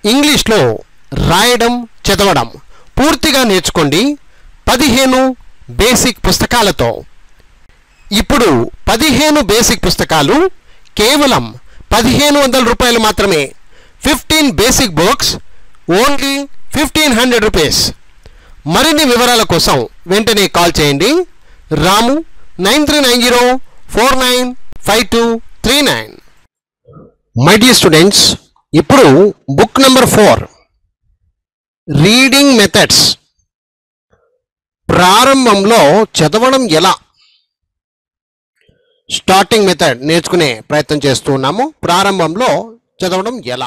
ఇంగ్లీష్లో రాయడం చదవడం పూర్తిగా నేర్చుకోండి పదిహేను బేసిక్ పుస్తకాలతో ఇప్పుడు పదిహేను బేసిక్ పుస్తకాలు కేవలం పదిహేను వందల రూపాయలు మాత్రమే fifteen basic books only fifteen hundred rupees మరిన్ని వివరాల కోసం వెంటనే కాల్ చేయండి Ramu nine three nine zero four nine five two three nine my dear students ఇప్పుడు book number four reading methods ప్రారంభంలో చదవడం ఎలా స్టార్టింగ్ మెథడ్ నేర్చుకునే ప్రయత్నం చేస్తూ ఉన్నాము ప్రారంభంలో చదవడం ఎలా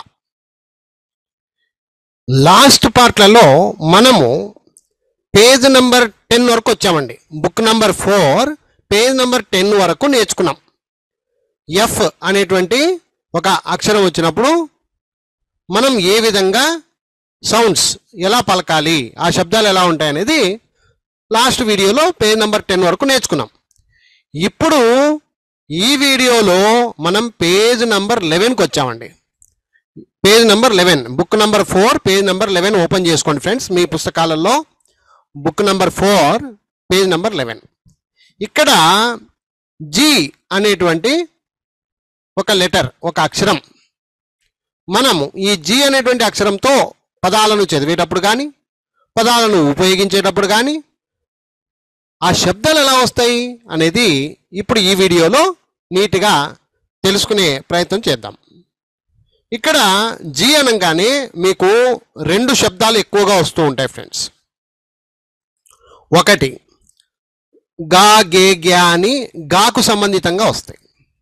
లాస్ట్ పార్ట్లలో మనము పేజ్ నెంబర్ టెన్ వరకు వచ్చామండి book number four page number ten వరకు నేర్చుకున్నాం ఎఫ్ అనేటువంటి ఒక అక్షరం వచ్చినప్పుడు మనం ఏ విధంగా సౌండ్స్ ఎలా పలకాలి ఆ శబ్దాలు ఎలా ఉంటాయి అనేది లాస్ట్ వీడియోలో పేజ్ నెంబర్ టెన్ వరకు నేర్చుకున్నాం ఇప్పుడు ఈ వీడియోలో మనం పేజ్ నెంబర్ లెవెన్కి వచ్చామండి page number eleven book number four page number eleven open చేసుకోండి ఫ్రెండ్స్ మీ పుస్తకాలలో book number four page number eleven ఇక్కడ జి అనేటువంటి ఒక లెటర్ ఒక అక్షరం మనము ఈ జి అనేటువంటి అక్షరంతో పదాలను చదివేటప్పుడు కానీ పదాలను ఉపయోగించేటప్పుడు కానీ ఆ శబ్దాలు ఎలా వస్తాయి అనేది ఇప్పుడు ఈ వీడియోలో నీట్గా తెలుసుకునే ప్రయత్నం చేద్దాం ఇక్కడ జి అనగానే మీకు రెండు శబ్దాలు ఎక్కువగా వస్తూ ఉంటాయి ఫ్రెండ్స్ ఒకటి గా గే గ్యా అని గాకు సంబంధితంగా వస్తాయి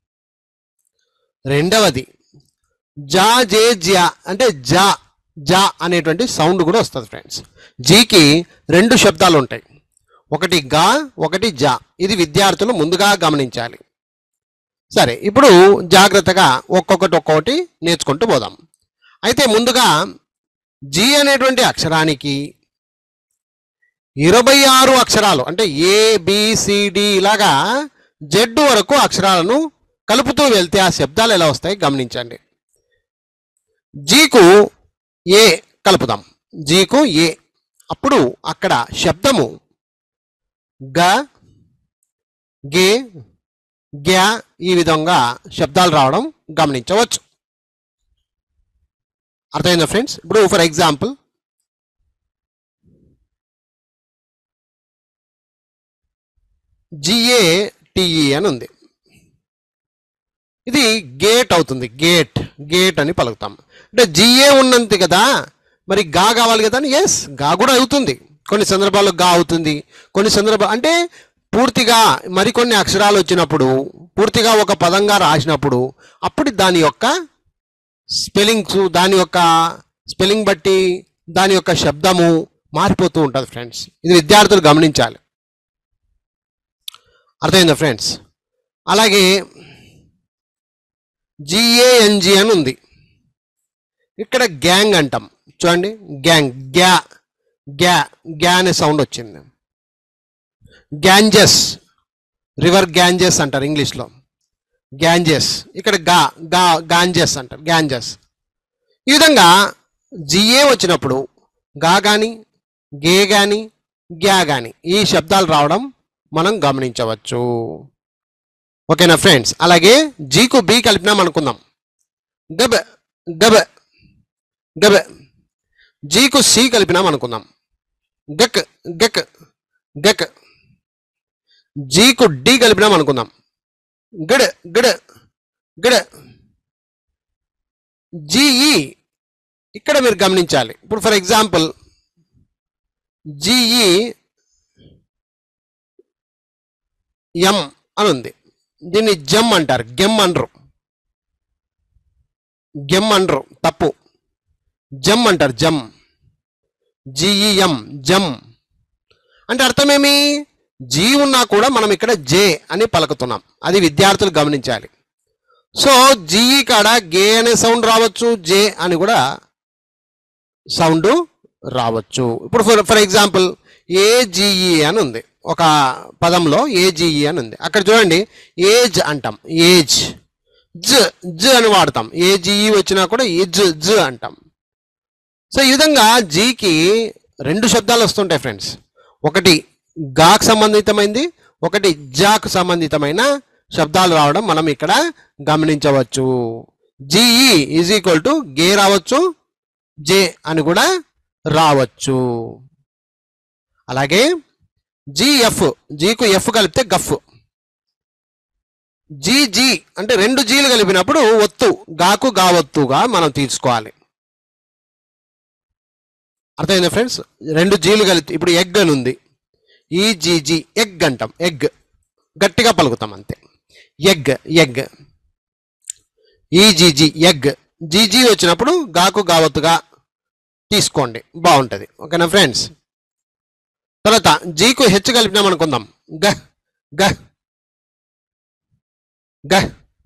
రెండవది జా జే జ్యా అంటే జా జా అనేటువంటి సౌండ్ కూడా వస్తుంది ఫ్రెండ్స్ జీకి రెండు శబ్దాలు ఉంటాయి ఒకటి గా ఒకటి జా ఇది విద్యార్థులు ముందుగా గమనించాలి సరే ఇప్పుడు జాగ్రత్తగా ఒక్కొక్కటి ఒక్కొక్కటి నేర్చుకుంటూ పోదాం అయితే ముందుగా జి అనేటువంటి అక్షరానికి ఇరవై ఆరు అక్షరాలు అంటే ఏ బిసిడి ఇలాగా జెడ్ వరకు అక్షరాలను కలుపుతూ వెళ్తే ఆ శబ్దాలు ఎలా వస్తాయి గమనించండి జీకు ఏ కలుపుదాం జీకు ఏ అప్పుడు అక్కడ శబ్దము గ గే గ్యా ఈ విధంగా శబ్దాలు రావడం గమనించవచ్చు అర్థమైందా ఫ్రెండ్స్ ఇప్పుడు ఫర్ ఎగ్జాంపుల్ జిఏ టిఈ అని ఉంది ఇది గేట్ అవుతుంది గేట్ గేట్ అని పలుకుతాం అంటే జిఏ ఉన్నంత కదా మరి గా కావాలి కదా అని ఎస్ గా కూడా అవుతుంది కొన్ని సందర్భాల్లో గా అవుతుంది కొన్ని సందర్భాలు అంటే పూర్తిగా మరికొన్ని అక్షరాలు వచ్చినప్పుడు పూర్తిగా ఒక పదంగా రాసినప్పుడు అప్పుడు దాని యొక్క స్పెల్లింగ్స్ దాని యొక్క స్పెల్లింగ్ బట్టి దాని యొక్క శబ్దము మారిపోతూ ఉంటుంది ఫ్రెండ్స్ ఇది విద్యార్థులు గమనించాలి అర్థమైందా ఫ్రెండ్స్ అలాగే జిఏఎన్జి అని ఉంది ఇక్కడ గ్యాంగ్ అంటాం చూడండి గ్యాంగ్ గ్యా గ్యా గ్యా అనే సౌండ్ వచ్చింది గ్యాంజెస్ రివర్ గ్యాంజెస్ అంటారు ఇంగ్లీష్లో గ్యాంజెస్ ఇక్కడ గా గా గాంజెస్ అంటారు గ్యాంజెస్ ఈ విధంగా జిఏ వచ్చినప్పుడు గా కానీ గే కానీ గ్యా కానీ ఈ శబ్దాలు రావడం మనం గమనించవచ్చు ఓకేనా ఫ్రెండ్స్ అలాగే జీకు బి కలిపినాం అనుకుందాం గబ గబ గబ జీకు సి కలిపినాం అనుకుందాం గక్ గక్ గక్ జీకు డి కలిపినాం అనుకుందాం గడ్ గడ్ గడ్ జీఈ ఇక్కడ మీరు గమనించాలి ఇప్పుడు ఫర్ ఎగ్జాంపుల్ జీఈ ఎం అని ఉంది దీన్ని జమ్ అంటారు గెమ్ అనరు గెమ్ అనరు తప్పు జమ్ అంటారు జమ్ జిఈఎం జమ్ అంటే అర్థమేమి జీ ఉన్నా కూడా మనం ఇక్కడ జే అని పలుకుతున్నాం అది విద్యార్థులు గమనించాలి సో జీఈ కాడ గే అనే సౌండ్ రావచ్చు జే అని కూడా సౌండ్ రావచ్చు ఇప్పుడు ఫర్ ఫర్ ఎగ్జాంపుల్ ఏజిఈ అని ఉంది ఒక పదంలో ఏజిఈ అని ఉంది అక్కడ చూడండి ఏజ్ అంటాం ఏజ్ జ జ అని వాడతాం ఏజిఈ వచ్చినా కూడా ఇజ్ జ అంటాం సో ఈ విధంగా జీకి రెండు శబ్దాలు వస్తుంటాయి ఫ్రెండ్స్ ఒకటి గాకు సంబంధితమైంది ఒకటి జాకు సంబంధితమైన శబ్దాలు రావడం మనం ఇక్కడ గమనించవచ్చు జిఈ ఈజ్ ఈక్వల్ టు గే రావచ్చు జే అని కూడా రావచ్చు అలాగే జిఎఫ్ జీకు ఎఫ్ కలిపితే గఫ్ జీ అంటే రెండు జీలు కలిపినప్పుడు ఒత్తు గాకు గావత్తుగా మనం తీసుకోవాలి అర్థమైందా ఫ్రెండ్స్ రెండు జీలు కలిపి ఇప్పుడు ఎగ్ అని ఉంది ఈ జీజీ ఎగ్ అంటాం ఎగ్ గట్టిగా పలుకుతాం అంతే ఎగ్ ఎగ్ ఈ జీజీ ఎగ్ జీజీ వచ్చినప్పుడు గాకు గావత్తుగా తీసుకోండి బాగుంటుంది ఓకేనా ఫ్రెండ్స్ తర్వాత జీకు హెచ్ కలిపినాం అనుకుందాం గ గ గ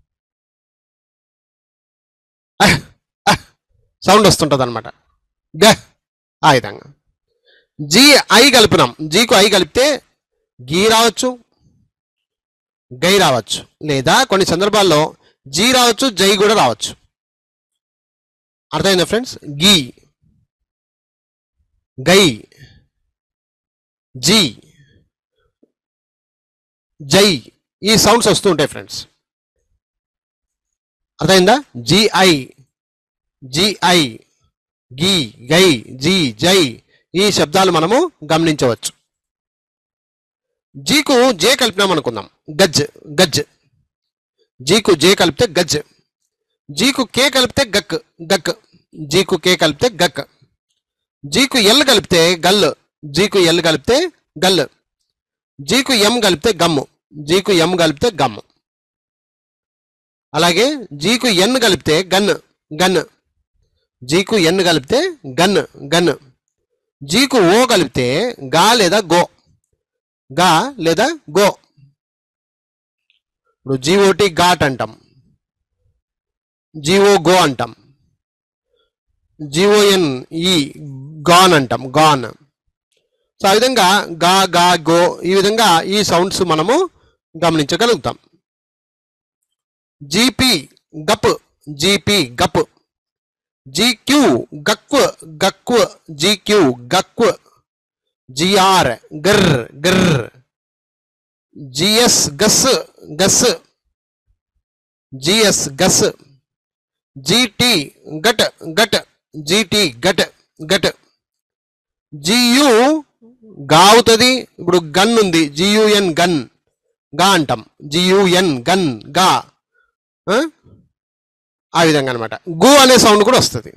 సౌండ్ వస్తుంటుంది అనమాట గ ఆ విధంగా జీ ఐ కలిపినాం జీకు ఐ కలిపితే గీ రావచ్చు గై రావచ్చు లేదా కొన్ని సందర్భాల్లో జీ రావచ్చు జై కూడా రావచ్చు అర్థమైందా ఫ్రెండ్స్ గీ గై జీ జై ఈ సౌండ్స్ వస్తూ ఉంటాయి ఫ్రెండ్స్ అర్థమైందా జిఐ జిఐ గి గై జీ జై ఈ శబ్దాలు మనము గమనించవచ్చు జీకు జే కలిపినాం అనుకుందాం గజ్ గజ్ జీకు జే కలిపితే గజ్ జీకు కే కలిపితే గక్ గక్ జీకు కే కలిపితే గక్ జీకు ఎల్ కలిపితే గల్ జీకు ఎల్ కలిపితే గల్ జీకు ఎం కలిపితే గమ్ము జీకు ఎం కలిపితే గమ్ము అలాగే జీకు ఎన్ కలిపితే గన్ గన్ జీకు ఎన్ కలిపితే గన్ గన్ జీకు ఓ కలిపితే గా లేదా గో గా లేదా గో ఇప్పుడు జీఓటి ఘాట్ అంటాం జీఓ గో అంటాం జిఓఎన్ ఈ గాన్ అంటాం గాన్ సో ఆ విధంగా గా గా గో ఈ విధంగా ఈ సౌండ్స్ మనము గమనించగలుగుతాం జీపీ గప్ జీపీ గప్ జీక్యూ గక్వ్ గక్వ్ జీక్యూ గక్వ్ జిఆర్ గర్ గర్ జిఎస్ గస్ గస్ జిఎస్ గస్ జీటీ గట్ గట్ జీటీ గట్ గట్ జియు గా అవుతుంది ఇప్పుడు గన్ ఉంది జియుఎన్ గన్ గా అంటాం జియుఎన్ గన్ గా ఆ? ఆ విధంగా అనమాట గు అనే సౌండ్ కూడా వస్తుంది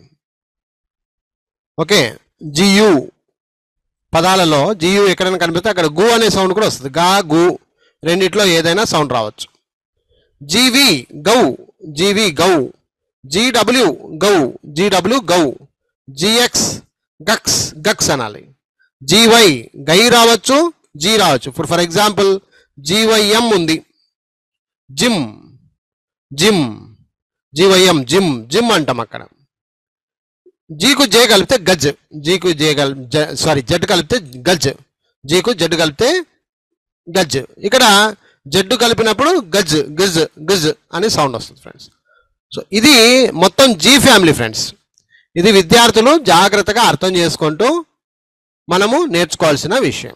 ఓకే జియు పదాలలో జియు ఎక్కడైనా కనిపిస్తే అక్కడ గు అనే సౌండ్ కూడా వస్తుంది గా గు రెండిట్లో ఏదైనా సౌండ్ రావచ్చు జీవి గౌ జీవి గౌ జీడబ్ల్యూ గౌ జీడబ్ల్యూ గౌ జిఎక్స్ గక్స్ గక్స్ అనాలి జీవై గై రావచ్చు జీ రావచ్చు ఇప్పుడు ఫర్ ఎగ్జాంపుల్ జీవైఎం ఉంది gym gym GYM gym gym అంటాం అక్కడ జీకు జే కలిపితే గజ్ జీకు జే కల్ సారీ జడ్ కలిపితే గజ్ జీకు జడ్ కలిపితే గజ్ ఇక్కడ జడ్డు కలిపినప్పుడు గజ్ గజ్ గజ్ అని సౌండ్ వస్తుంది ఫ్రెండ్స్ సో ఇది మొత్తం జీ ఫ్యామిలీ ఫ్రెండ్స్ ఇది విద్యార్థులు జాగ్రత్తగా అర్థం చేసుకుంటూ మనము నేర్చుకోవాల్సిన విషయం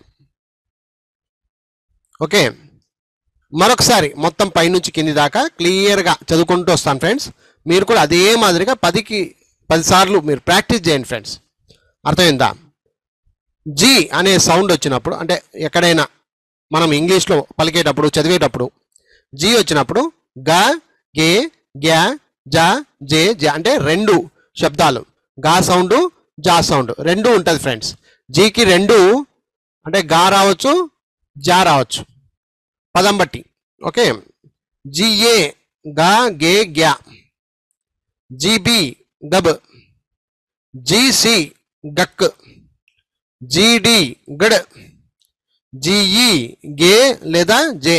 ఓకే మరొకసారి మొత్తం పైనుంచి కింది దాకా క్లియర్గా చదువుకుంటూ వస్తాను ఫ్రెండ్స్ మీరు కూడా అదే మాదిరిగా పదికి పది సార్లు మీరు ప్రాక్టీస్ చేయండి ఫ్రెండ్స్ అర్థమైందా జీ అనే సౌండ్ వచ్చినప్పుడు అంటే ఎక్కడైనా మనం ఇంగ్లీష్లో పలికేటప్పుడు చదివేటప్పుడు జీ వచ్చినప్పుడు గ గే గ్యా జా జే జ అంటే రెండు శబ్దాలు గా సౌండ్ జా సౌండ్ రెండు ఉంటుంది ఫ్రెండ్స్ జీకి రెండు అంటే గా రావచ్చు జా రావచ్చు పదం బట్టి ఓకే జిఏ గా గే గ్యా జీబీ గబ్ జీసి గక్ జీడి గడ్ జిఈ గే లేదా జే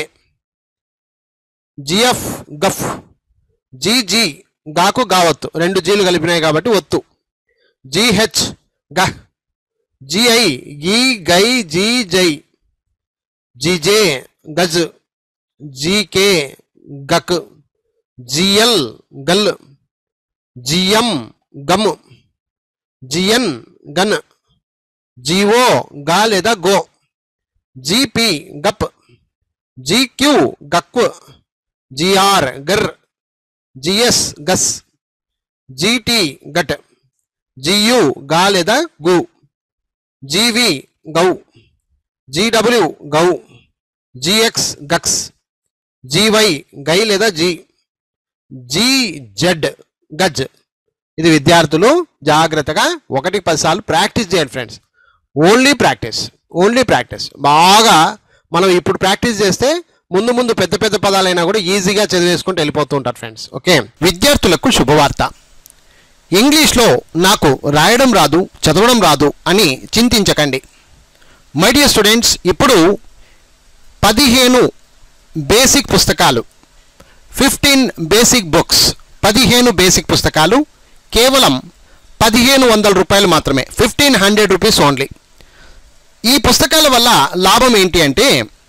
జిఎఫ్ గఫ్ జీజీ గాకు గావత్తు రెండు జీలు కలిపినాయి కాబట్టి ఒత్తు జిహెచ్ గ జిఐ గీ గై జీ జై జిజే గజ్ జీకే గక్ జిఎల్ గల్ జిఎం గమ్ జిఎన్ గన్ జిఓ గా లేదా గో జిపి గప్ జిక్యూ గక్వ్ జిఆర్ గర్ జిఎస్ గస్ జిటి గట్ జియు గా లేదా గు జీవి గౌ జీడబ్ల్యూ గౌ జిఎక్స్ గక్స్ జీవై గై లేదా జీ జీ జెడ్ గజ్ ఇది విద్యార్థులు జాగ్రత్తగా ఒకటి పది సార్లు ప్రాక్టీస్ చేయండి friends only practice only practice బాగా మనం ఇప్పుడు ప్రాక్టీస్ చేస్తే ముందు ముందు పెద్ద పెద్ద పదాలైనా కూడా ఈజీగా చదివేసుకుంటూ వెళ్ళిపోతూ ఉంటారు ఫ్రెండ్స్ ఓకే విద్యార్థులకు శుభవార్త ఇంగ్లీష్లో నాకు రాయడం రాదు చదవడం రాదు అని చింతించకండి మై డియర్ స్టూడెంట్స్ ఇప్పుడు పదిహేను బేసిక్ పుస్తకాలు ఫిఫ్టీన్ బేసిక్ బుక్స్ పదిహేను బేసిక్ పుస్తకాలు కేవలం పదిహేను వందల రూపాయలు మాత్రమే ఫిఫ్టీన్ హండ్రెడ్ రూపీస్ ఓన్లీ ఈ పుస్తకాల వల్ల లాభం ఏంటి అంటే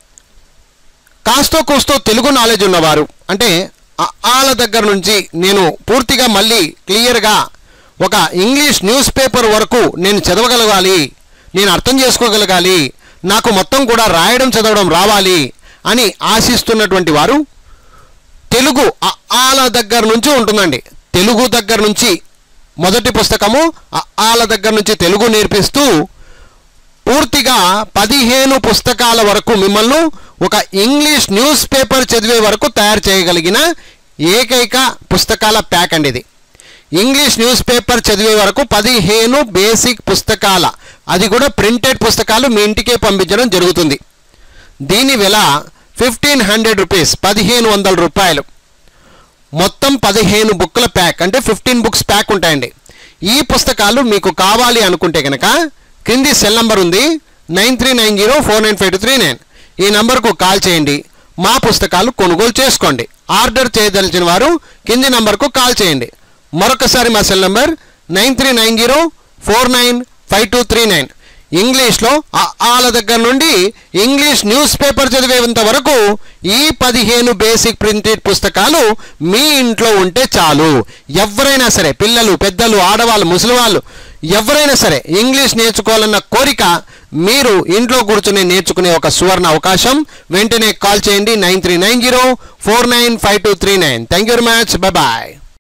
కాస్తో కోస్తో తెలుగు నాలెడ్జ్ ఉన్నవారు అంటే ఆ- ఆల దగ్గర నుంచి నేను పూర్తిగా మళ్ళీ క్లియర్గా ఒక ఇంగ్లీష్ న్యూస్ పేపర్ వరకు నేను చదవగలగాలి నేను అర్థం చేసుకోగలగాలి నాకు మొత్తం కూడా రాయడం చదవడం రావాలి అని ఆశిస్తున్నటువంటి వారు తెలుగు అ- ఆల దగ్గర నుంచి ఉంటుందండి తెలుగు దగ్గర నుంచి మొదటి పుస్తకము అ- ఆల దగ్గర నుంచి తెలుగు నేర్పిస్తూ పూర్తిగా పదిహేను పుస్తకాల వరకు మిమ్మల్ని ఒక ఇంగ్లీష్ న్యూస్ పేపర్ చదివే వరకు తయారు చేయగలిగిన ఏకైక పుస్తకాల ప్యాక్ అండి ఇది ఇంగ్లీష్ న్యూస్ పేపర్ చదివే వరకు పదిహేను బేసిక్ పుస్తకాల అది కూడా ప్రింటెడ్ పుస్తకాలు మీ ఇంటికే పంపించడం జరుగుతుంది దీని వెల ఫిఫ్టీన్ హండ్రెడ్ రూపీస్ పదిహేను వందల రూపాయలు మొత్తం పదిహేను బుక్ల ప్యాక్ అంటే ఫిఫ్టీన్ బుక్స్ ప్యాక్ ఉంటాయండి ఈ పుస్తకాలు మీకు కావాలి అనుకుంటే కనుక క్రింది సెల్ నంబర్ ఉంది nine three nine zero four nine five two three nine ఈ నంబర్కు కాల్ చేయండి మా పుస్తకాలు కొనుగోలు చేసుకోండి ఆర్డర్ చేయదలిచిన వారు కింది నంబర్కు కాల్ చేయండి మరొకసారి మా cell number nine three nine zero four nine five two three nine ఇంగ్లీష్లో ఆ- ఆల దగ్గర నుండి ఇంగ్లీష్ న్యూస్ పేపర్ చదివేంత వరకు ఈ పదిహేను బేసిక్ ప్రింటెడ్ పుస్తకాలు మీ ఇంట్లో ఉంటే చాలు ఎవరైనా సరే పిల్లలు పెద్దలు ఆడవాళ్ళు ముసలివాళ్ళు ఎవరైనా సరే ఇంగ్లీష్ నేర్చుకోవాలన్న కోరిక మీరు ఇంట్లో కూర్చొని నేర్చుకునే ఒక సువర్ణ అవకాశం వెంటనే కాల్ చేయండి nine three nine zero four nine five two three nine thank you very much bye